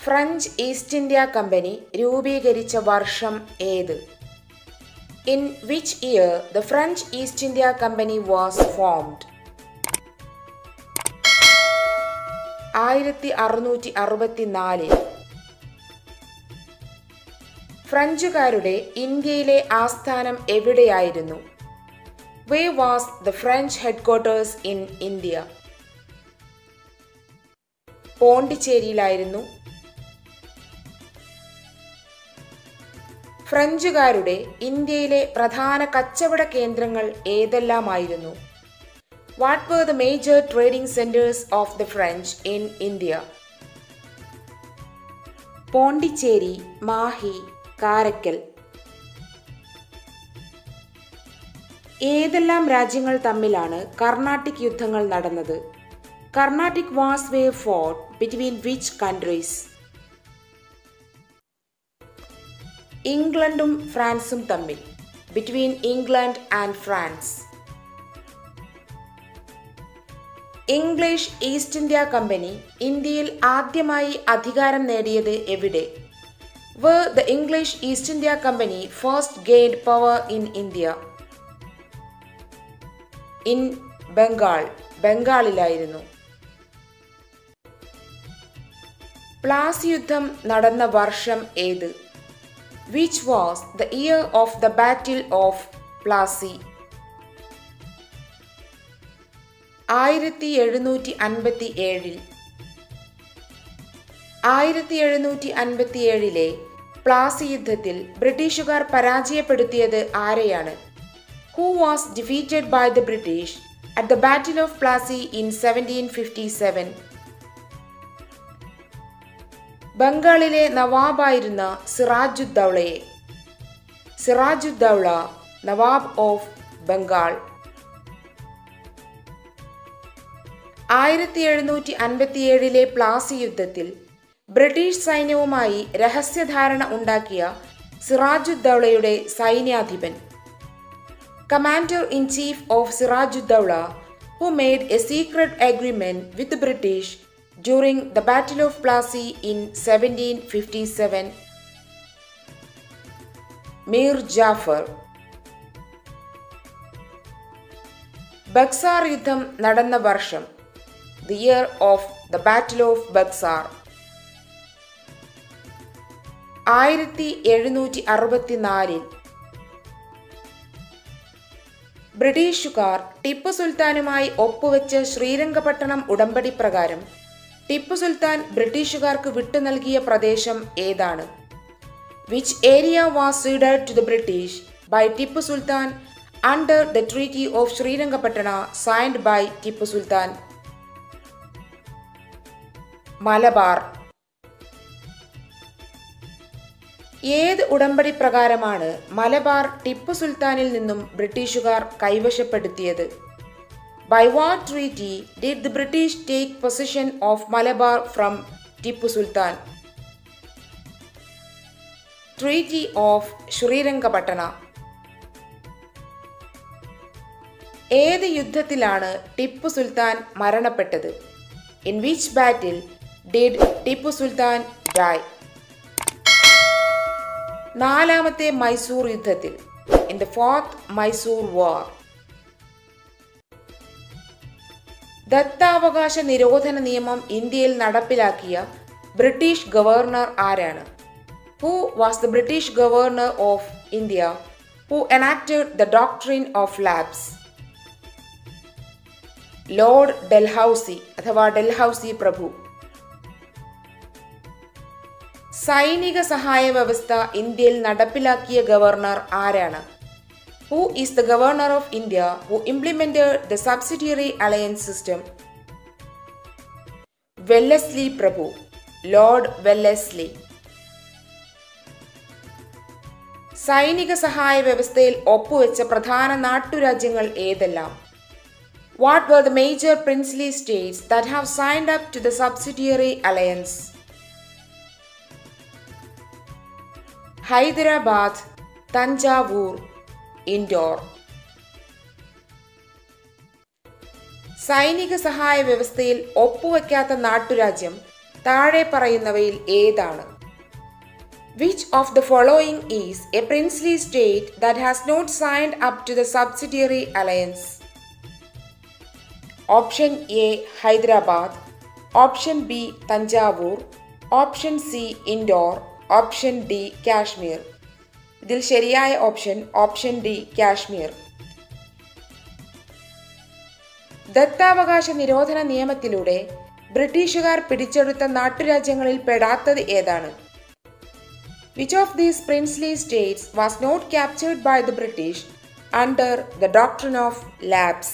French East India company രൂപീകരിച്ച വർഷം ഏത് in which year the French East India company was formed ആയിരത്തി അറുന്നൂറ്റി അറുപത്തിനാലിൽ ഫ്രഞ്ചുകാരുടെ ഇന്ത്യയിലെ ആസ്ഥാനം എവിടെയായിരുന്നു where was the French headquarters in India പോണ്ടിച്ചേരിയിലായിരുന്നു ഫ്രഞ്ചുകാരുടെ ഇന്ത്യയിലെ പ്രധാന കച്ചവട കേന്ദ്രങ്ങൾ ഏതെല്ലാമായിരുന്നു what were the major trading centers of the French in India? Pondicherry Mahe Karaikal ഏതെല്ലാം രാജ്യങ്ങൾ തമ്മിലാണ് കർണാട്ടിക് യുദ്ധങ്ങൾ നടന്നത് Carnatic wars were fought between which countries ഇംഗ്ലണ്ടും ഫ്രാൻസും തമ്മിൽ between England and France English East India company ഇന്ത്യയിൽ ആദ്യമായി അധികാരം നേടിയത് എവിടെ where the English East India company first gained power in India in Bengal ബംഗാളിലായിരുന്നു പ്ലാസി യുദ്ധം നടന്ന വർഷം ഏത് which was the year of the battle of Plassey ആയിരത്തി എഴുന്നൂറ്റി അൻപത്തി ഏഴിൽ ആയിരത്തി എഴുന്നൂറ്റി അൻപത്തി ഏഴിലെ പ്ലാസി യുദ്ധത്തിൽ ബ്രിട്ടീഷുകാർ പരാജയപ്പെടുത്തിയത് ആരെയാണ് who was defeated by the British at the battle of Plassey in seventeen fifty seven ബംഗാളിലെ നവാബായിരുന്ന സിറാജുദ്ദൗളയെ സിറാജുദ്ദൗള നവാബ് ഓഫ് ബംഗാൾ ആയിരത്തി എഴുന്നൂറ്റി അൻപത്തിയേഴിലെ പ്ലാസി യുദ്ധത്തിൽ ബ്രിട്ടീഷ് സൈന്യവുമായി രഹസ്യധാരണ ഉണ്ടാക്കിയ സിറാജുദ്ദൗളയുടെ സൈന്യാധിപൻ commander in chief of Sirajuddaula who made a secret agreement with British during the battle of Plassey in seventeen fifty seven Mir Jafar Buxar യുദ്ധം നടന്ന വർഷം the year of the battle of Buxar ആയിരത്തി എഴുന്നൂറ്റി അറുപത്തിനാലിൽ ബ്രിട്ടീഷുകാർ ടിപ്പു സുൽത്താനുമായി ഒപ്പുവെച്ച ശ്രീരംഗപട്ടണം ഉടമ്പടി പ്രകാരം ടിപ്പു സുൽത്താൻ ബ്രിട്ടീഷുകാർക്ക് വിട്ടു നൽകിയ പ്രദേശം ഏതാണ് which area was ceded to the British by Tipu Sultan under the treaty of Srirangapatna signed by Tipu Sultan Malabar ഏത് ഉടമ്പടി പ്രകാരമാണ് മലബാർ ടിപ്പു സുൽത്താനിൽ നിന്നും ബ്രിട്ടീഷുകാർ കൈവശപ്പെടുത്തിയത് by what treaty did the British take possession of Malabar from Tipu Sultan treaty of Srirangapatna ഏത് യുദ്ധത്തിലാണ് ടിപ്പു സുൽത്താൻ മരണപ്പെട്ടത് in which battle did Tipu Sultan die നാലാമത്തെ മൈസൂർ യുദ്ധത്തിൽ in the fourth Mysore war ദത്താവകാശ നിരോധന നിയമം ഇന്ത്യയിൽ നടപ്പിലാക്കിയ ബ്രിട്ടീഷ് ഗവർണർ ആരാണ് who was the British governor of India who enacted the doctrine of lapse lord Dalhousie അഥവാ ഡെൽഹൌസി പ്രഭു സൈനിക സഹായ വ്യവസ്ഥ ഇന്ത്യയിൽ നടപ്പിലാക്കിയ ഗവർണർ ആരാണ് who is the governor of India who implemented the subsidiary alliance system Wellesley പ്രഭു ലോർഡ് വെല്ലസ്ലി സൈനിക സഹായ വ്യവസ്ഥയിൽ ഒപ്പുവെച്ച പ്രധാന നാട്ടുരാജ്യങ്ങൾ ഏതെല്ലാം What were the major princely states that have signed up to the subsidiary alliance? Hyderabad Thanjavur Indore സൈനിക സഹായ വ്യവസ്ഥയിൽ ഒപ്പുവെക്കാത്ത നാട്ടുരാജ്യം താഴെ പറയുന്നവയിൽ ഏതാണ് which of the following is a princely state that has not signed up to the subsidiary alliance option A Hyderabad option B Thanjavur option C Indore option D Kashmir ഇതിൽ ശരിയായ ഓപ്ഷൻ ഓപ്ഷൻ ഡി കാശ്മീർ ദത്താവകാശ നിരോധന നിയമത്തിലൂടെ ബ്രിട്ടീഷുകാർ പിടിച്ചെടുത്ത നാട്ടുരാജ്യങ്ങളിൽ പെടാത്തത് ഏതാണ് which of these princely states was not captured by the British under the doctrine of lapse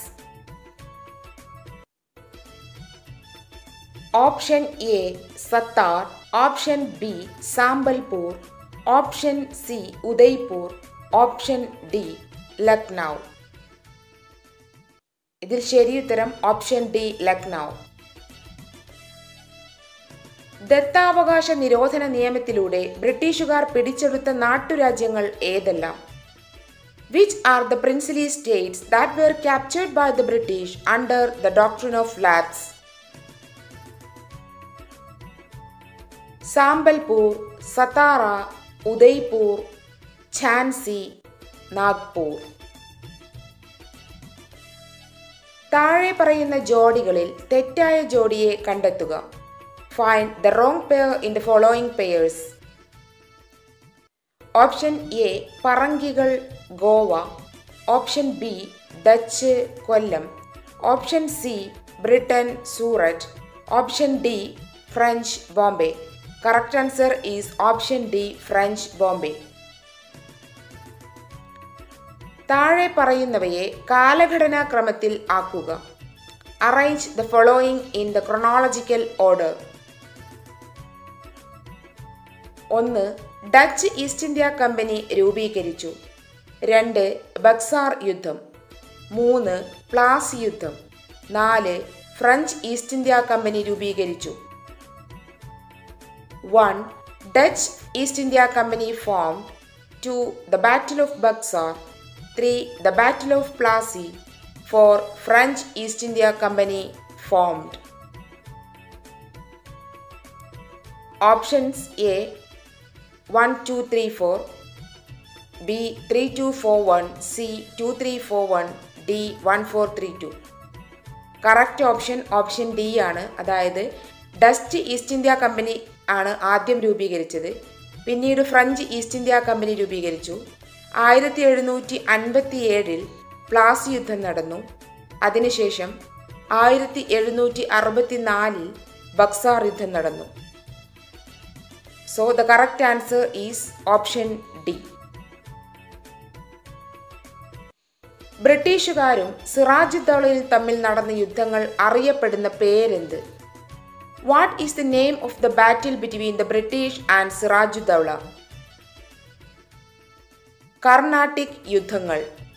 option A Satara option B Sambalpur option C Udaipur option D Lucknow ഇതിൽ ശരിയുത്തരം ഓപ്ഷൻ ഡി ലക്നൗ ദത്താവകാശ നിരോധന നിയമത്തിലൂടെ ബ്രിട്ടീഷുകാർ പിടിച്ചെടുത്ത നാട്ടുരാജ്യങ്ങൾ ഏതെല്ലാം which are the princely states that were captured by the British under the doctrine of lapse Sambalpur Satara Udaipur Jhansi Nagpur താഴെ പറയുന്ന ജോഡികളിൽ തെറ്റായ ജോഡിയെ കണ്ടെത്തുക find the wrong pair in the following pairs option A പറങ്കികൾ Goa option B Dutch Kollam option C Britain Surat option D French Bombay correct answer is option D French Bombay താഴെ പറയുന്നവയെ കാലഘടനാ ക്രമത്തിൽ ആക്കുക arrange the following in the chronological order ഒന്ന് Dutch East India company രൂപീകരിച്ചു രണ്ട് ബക്സാർ യുദ്ധം മൂന്ന് പ്ലാസി യുദ്ധം നാല് ഫ്രഞ്ച് ഈസ്റ്റ് ഇന്ത്യ കമ്പനി രൂപീകരിച്ചു one Dutch East India company form two the battle of Buxar three the battle of Plassey four French East India company formed options A one two three four B three two four one C two three four one D one four three two correct option option D ആണ് അതായത് dust east India company ആണ് ആദ്യം രൂപീകരിച്ചത് പിന്നീട് French East India company രൂപീകരിച്ചു ആയിരത്തി എഴുന്നൂറ്റി അൻപത്തി ഏഴിൽ പ്ലാസി യുദ്ധം നടന്നു അതിനുശേഷം ആയിരത്തി എഴുന്നൂറ്റി അറുപത്തി നാലിൽ ബക്സാർ യുദ്ധം നടന്നു so the correct answer is option D ബ്രിട്ടീഷുകാരും സിറാജുദ്ദൗളയും തമ്മിൽ നടന്ന യുദ്ധങ്ങൾ അറിയപ്പെടുന്ന പേരെന്ത് what is the name of the battle between the British and Sirajuddaula Carnatic യുദ്ധങ്ങൾ